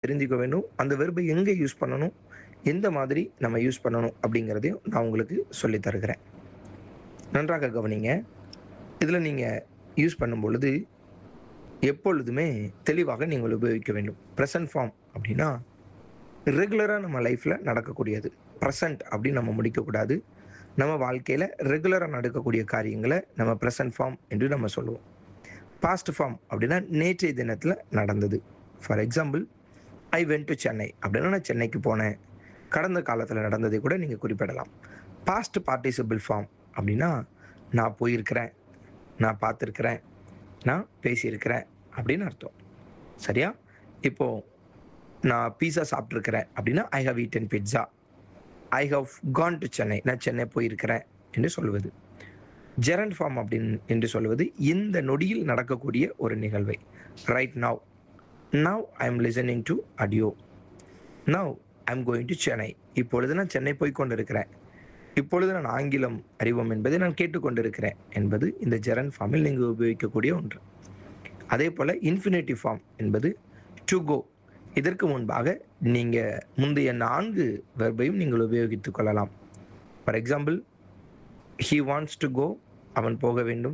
தெரிஞ்சுக்க வேண்டும் அந்த வெர்பை எங்கே யூஸ் பண்ணணும் எந்த மாதிரி நம்ம யூஸ் பண்ணணும் அப்படிங்கிறதையும் நான் உங்களுக்கு சொல்லித் தருகிறேன் நன்றாக கவனிங்க இதில் நீங்கள் யூஸ் பண்ணும் பொழுது எப்பொழுதுமே தெளிவாக நீங்கள் உபயோகிக்க வேண்டும் ப்ரெசன்ட் ஃபார்ம் அப்படின்னா ரெகுலராக நம்ம லைஃப்பில் நடக்கக்கூடியது ப்ரெசன்ட் அப்படின்னு நம்ம முடிக்கக்கூடாது நம்ம வாழ்க்கையில் ரெகுலராக நடக்கக்கூடிய காரியங்களை நம்ம ப்ரெசன்ட் ஃபார்ம் என்று நம்ம சொல்லுவோம் பாஸ்ட் ஃபார்ம் அப்படின்னா நேற்றைய தினத்தில் நடந்தது for example I went to Chennai அப்படின்னா நான் சென்னைக்கு போனேன் கடந்த காலத்தில் நடந்ததை கூட நீங்கள் குறிப்பிடலாம் பாஸ்ட் பார்ட்டிசிபிள் ஃபார்ம் அப்படின்னா நான் போயிருக்கிறேன் நான் பார்த்துருக்கிறேன் நான் பேசியிருக்கிறேன் அப்படின்னு அர்த்தம் சரியா இப்போது நான் பீஸா சாப்பிட்ருக்கிறேன் அப்படின்னா I have eaten pizza I have gone to Chennai நான் சென்னை போயிருக்கிறேன் என்று சொல்லுவது ஜெரண்ட் ஃபார்ம் அப்படின்னு என்று சொல்லுவது இந்த நொடியில் நடக்கக்கூடிய ஒரு நிகழ்வை right now now I am listening to audio now I am going to Chennai இப்பொழுது நான் சென்னை போய் கொண்டிருக்கிறேன் இப்பொழுது நான் ஆங்கிலம் அறிவோம் என்பதை நான் கேட்டுக்கொண்டிருக்கிறேன் என்பது இந்த ஜெரண்ட் ஃபார்மில் நீங்கள் உபயோகிக்கக்கூடிய ஒன்று அதே போல் இன்ஃபினிட்டிவ் ஃபார்ம் என்பது டு கோ இதற்கு முன்பாக நீங்கள் முந்தைய நான்கு வெர்பையும் நீங்கள் உபயோகித்துக் கொள்ளலாம் for example he wants to go அவன் போக வேண்டும்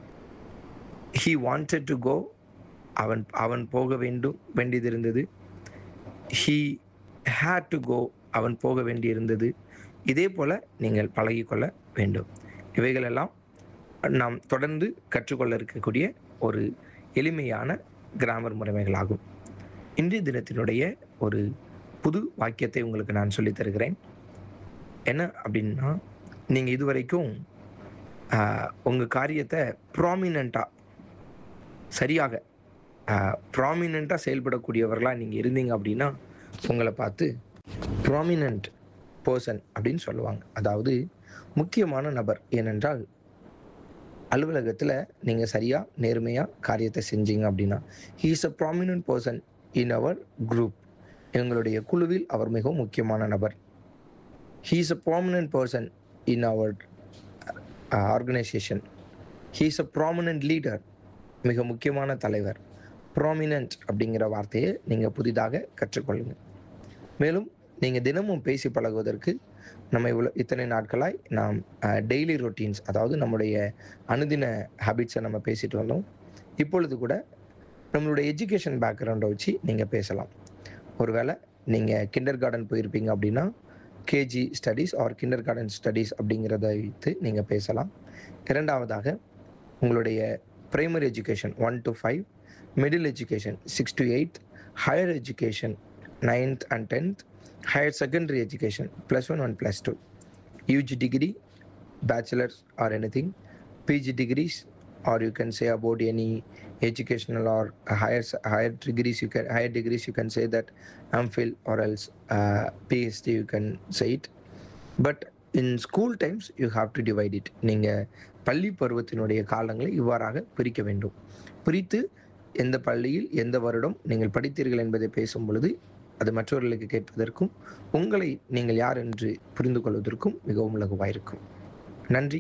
ஹீ வாண்டட் டு கோ அவன் அவன் போக வேண்டும் வேண்டியது இருந்தது ஹீ ஹேட் டு கோ அவன் போக வேண்டியிருந்தது இதே போல் நீங்கள் பழகிக்கொள்ள வேண்டும் இவைகளெல்லாம் நாம் தொடர்ந்து கற்றுக்கொள்ள இருக்கக்கூடிய ஒரு எளிமையான கிராமர் முறைமைகளாகும் இன்றைய தினத்தினுடைய ஒரு புது வாக்கியத்தை உங்களுக்கு நான் சொல்லித் தருகிறேன் என்ன அப்படின்னா நீங்கள் இதுவரைக்கும் உங்கள் காரியத்தை ப்ராமினண்ட்டாக சரியாக ப்ராமினண்ட்டாக செயல்படக்கூடியவர்களாக நீங்கள் இருந்தீங்க அப்படின்னா உங்களை பார்த்து ப்ராமினண்ட் பர்சன் அப்படின்னு சொல்லுவாங்க அதாவது முக்கியமான நபர் ஏனென்றால் அலுவலகத்தில் நீங்கள் சரியாக நேர்மையாக காரியத்தை செஞ்சீங்க அப்படின்னா he is a prominent person in our group எங்களுடைய குழுவில் அவர் மிகவும் முக்கியமான நபர் he is a prominent person in our organisation he is a prominent leader மிக முக்கியமான தலைவர் ப்ராமினன்ட் அப்படிங்கிற வார்த்தையை நீங்கள் புதிதாக கற்றுக்கொள்ளுங்கள் மேலும் நீங்கள் தினமும் பேசி பழகுவதற்கு நம்ம இவ்வளோ இத்தனை நாட்களாய் நாம் டெய்லி ரொட்டீன்ஸ் அதாவது நம்முடைய அனுதின ஹேபிட்ஸை நம்ம பேசிட்டு வந்தோம் இப்பொழுது கூட நம்மளுடைய எஜுகேஷன் பேக்ரவுண்டை வச்சு நீங்கள் பேசலாம் ஒருவேளை நீங்கள் கிண்டர் கார்டன் போயிருப்பீங்க அப்படின்னா KG studies or kindergarten studies அப்படிங்கிறத வைத்து நீங்கள் பேசலாம் இரண்டாவதாக உங்களுடைய primary education one to five middle education six to eight higher education ninth and tenth higher secondary education plus one and plus two UG degree bachelor's or anything PG degrees or you can say about any educational or higher higher degrees you can higher degrees you can say that MPhil or else uh, PhD you can say it but in school times you have to divide it நீங்கள் பள்ளி பருவத்தினுடைய காலங்களை இவ்வாறாக பிரிக்க வேண்டும் பிரித்து எந்த பள்ளியில் எந்த வருடம் நீங்கள் படித்தீர்கள் என்பதை பேசும் பொழுது அது மற்றவர்களுக்கு கேட்பதற்கும் உங்களை நீங்கள் யார் என்று புரிந்து கொள்வதற்கும் மிகவும் லகுவாயிருக்கும் நன்றி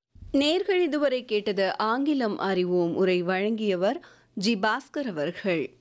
நேர்கள் இதுவரை கேட்டது ஆங்கிலம் அறிவோம் உரை வழங்கியவர் ஜி பாஸ்கர் அவர்கள்